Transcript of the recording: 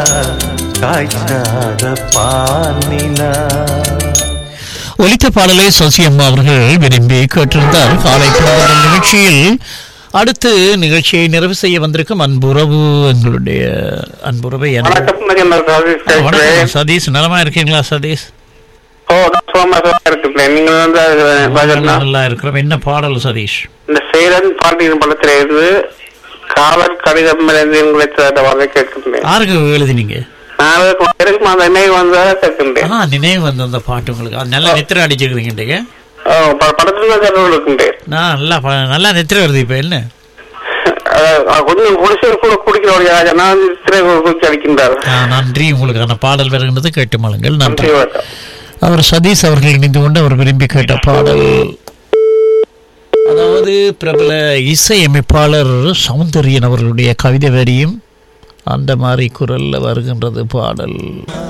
காய்ச்சாத பாலினா ஒலித்த பாடலை சசியம்மா அவர்கள் விரும்பி கேட்டிருந்தார் காலை பொழுது நிகழ்ச்சியில் அடுத்து நிகழ்ச்சியை நிறைவு செய்ய வந்திருக்கும் அன்புறவு எங்களுடைய அன்புறவை என்ன- வணக்கம் நான் சதீஷ் ஆ, வணக்கம் பேசுறேன் சதீஷ் நலமா இருக்கீங்களா சதீஷ் ஓ நான் சுகமா சுகமா இருக்கிறேன் நீங்க வந்து பாஜனா நல்லா இருக்கிறோம் என்ன பாடல் சதீஷ் இந்த சேரன் பாண்டியன் படத்துல இருந்து காவல் கடிதம் உங்களை வரை கேட்கின்றேன் யாருக்கு எழுதினீங்க நாளைக்கு வரைக்கும் அந்த நினைவு வந்ததாக கேட்கின்றேன் ஆ நினைவு வந்து அந்த பாட்டு உங்களுக்கு அது நல்லா நித்திர அடிச்சிருக்கீங்க ஓ, ப- படத்துல தான் கருவில் இருக்கின்றேன் நான் நல்லா ப- நல்லா நித்திர வருது இப்ப என்ன அஹ், கொஞ்சம் குடிசை கூட குடிக்கிறவங்க ராஜா வந்து திரை குடிச்சு அடிக்கின்றார் ஆ, நன்றி உங்களுக்கான பாடல் வருகின்றது கேட்டு மழுங்கள் நன்றி நன்றி வணக்கம் அவர் சதீஷ் அவர்கள் இணைந்து கொண்டு அவர் விரும்பி கேட்ட பாடல் அதாவது பிரபல இசையமைப்பாளர் சௌந்தரியன் அவர்களுடைய கவிதை வரியும் அந்த மாதிரி குரல்ல வருகின்றது பாடல்